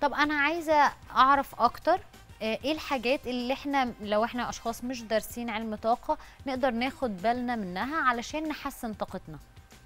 طب انا عايزه اعرف اكتر آه، ايه الحاجات اللي احنا لو احنا اشخاص مش دارسين علم طاقه نقدر ناخد بالنا منها علشان نحسن طاقتنا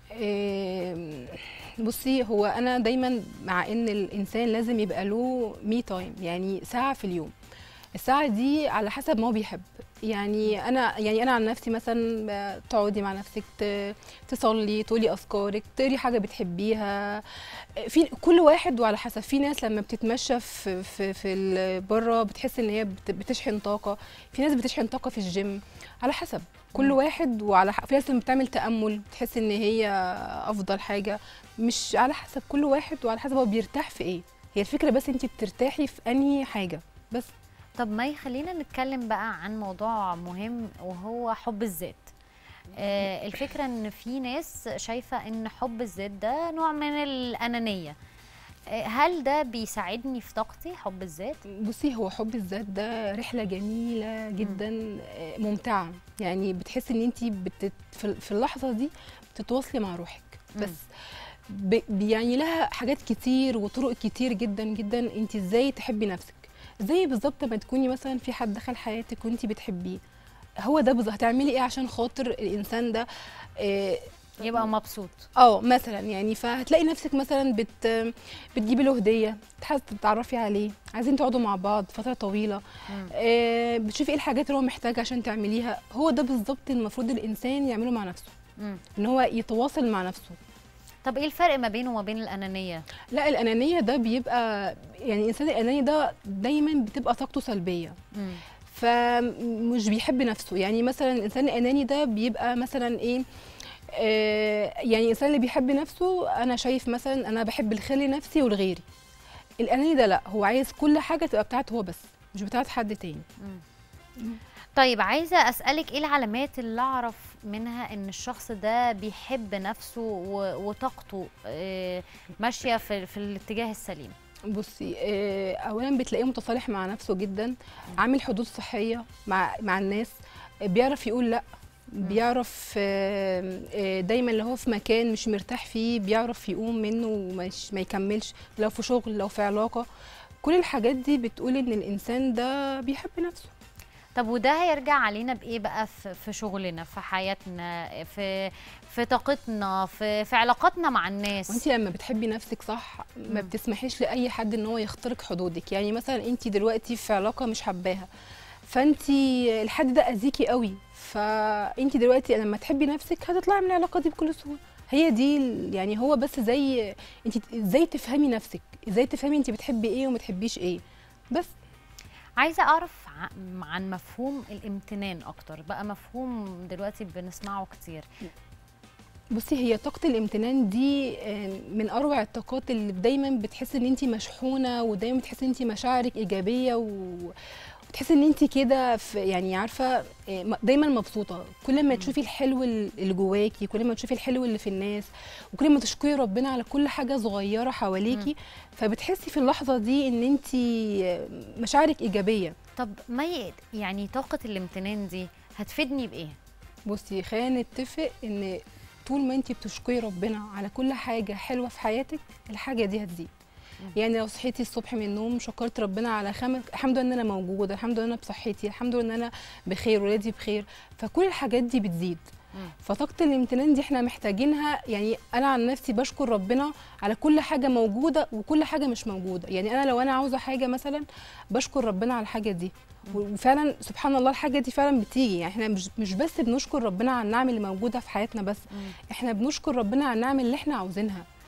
آم، بصي هو انا دايما مع ان الانسان لازم يبقى له مي تايم يعني ساعه في اليوم الساعه دي على حسب ما هو بيحب يعني انا يعني انا عن نفسي مثلا ب- تقعدي مع نفسك ت- تصلي تقولي اذكارك تقري حاجه بتحبيها في كل واحد وعلى حسب في ناس لما بتتمشى في في في ال- بره بتحس ان هي بت- بتشحن طاقه في ناس بتشحن طاقه في الجيم على حسب كل مم. واحد وعلى ح- في ناس لما بتعمل تامل بتحس ان هي افضل حاجه مش على حسب كل واحد وعلى حسب هو بيرتاح في ايه هي الفكره بس انت بترتاحي في انهي حاجه بس طب ما يخلينا نتكلم بقى عن موضوع مهم وهو حب الذات آه، الفكرة ان في ناس شايفة ان حب الذات ده نوع من الأنانية آه، هل ده بيساعدني في طاقتي حب الذات؟ بصي هو حب الذات ده رحله جميله جدا آه، ممتعه يعني بتحسي ان انت بتت... في في اللحظه دي بتتواصلي مع روحك مم. بس ب... يعني لها حاجات كتير وطرق كتير جدا جدا انت ازاي تحبي نفسك زي بالظبط ما تكوني مثلا في حد دخل حياتك وانت بتحبيه هو ده بالظبط هتعملي ايه عشان خاطر الانسان ده آه، يبقى مبسوط اه مثلا يعني فهتلاقي نفسك مثلا بت بتجيبي له هديه تحاولي تتعرفي عليه عايزين تقعدوا مع بعض فتره طويله مم. آه بتشوفي ايه الحاجات اللي هو محتاج عشان تعمليها هو ده بالظبط المفروض الانسان يعمله مع نفسه مم. ان هو يتواصل مع نفسه طب ايه الفرق ما بينه وما بين الأنانية؟ لا الانانيه ده بيبقى يعني الانسان الاناني ده دايما بتبقى طاقته سلبيه مم. فمش بيحب نفسه يعني مثلا الانسان الاناني ده بيبقى مثلا ايه آه يعني الانسان اللي بيحب نفسه انا شايف مثلا انا بحب الخير لنفسي ولغيري الاناني ده لا هو عايز كل حاجه تبقى بتاعته هو بس مش بتاعت حد تاني مم. طيب عايزة أسألك ايه العلامات اللي أعرف منها إن الشخص ده بيحب نفسه و- وطاقته آه، ماشية في, في الاتجاه السليم؟ بصي آه اولا بتلاقيه متصالح مع نفسه جدا عامل حدود صحيه مع مع الناس آه، بيعرف يقول لا بيعرف آه، آه، دايما لو هو في مكان مش مرتاح فيه بيعرف يقوم منه ومش ما يكملش لو في شغل لو في علاقه كل الحاجات دي بتقول ان الانسان ده بيحب نفسه طب وده هيرجع علينا بايه بقى في, في شغلنا في حياتنا في في طاقتنا في في علاقاتنا مع الناس وانت لما بتحبي نفسك صح ما مم. بتسمحيش لاي حد ان هو يخترق حدودك يعني مثلا انت دلوقتي في علاقه مش حباها فانت الحد ده اذيكي قوي فانت دلوقتي لما تحبي نفسك هتطلعي من العلاقه دي بكل سهوله هي دي ال- يعني هو بس زي انت ازاي تفهمي نفسك ازاي تفهمي انت بتحبي ايه وما تحبيش ايه بس عايزه اعرف ع- عن مفهوم الامتنان اكتر بقى مفهوم دلوقتي بنسمعه كتير بصي هي طاقة الامتنان دي آه، من أروع الطاقات اللي دايما بتحس إن أنت مشحونة ودايما بتحس إن أنت مشاعرك إيجابية و... وتحسي إن أنت كده في- يعني عارفة آه، م- دايما مبسوطة كل ما تشوفي الحلو ال- اللي جواكي كل ما تشوفي الحلو اللي في الناس وكل ما تشكري ربنا على كل حاجة صغيرة حواليكي فبتحسي في اللحظة دي إن أنت آه، مشاعرك إيجابية طب ما ي- يعني طاقه الامتنان دي هتفيدني بايه بصي خلينا نتفق ان طول ما انت بتشكري ربنا على كل حاجه حلوه في حياتك الحاجه دي هتزيد يعني لو صحيتي الصبح من النوم شكرت ربنا على خمس الحمد لله ان انا موجوده الحمد لله ان انا بصحتي الحمد لله ان انا بخير ولادي بخير فكل الحاجات دي بتزيد مم. فطاقه الامتنان دي احنا محتاجينها يعني انا عن نفسي بشكر ربنا على كل حاجه موجوده وكل حاجه مش موجوده يعني انا لو انا عاوزه حاجه مثلا بشكر ربنا على الحاجه دي وفعلا سبحان الله الحاجه دي فعلا بتيجي يعني احنا مش مش بس بنشكر ربنا على النعم اللي موجوده في حياتنا بس مم. احنا بنشكر ربنا على النعم اللي احنا عاوزينها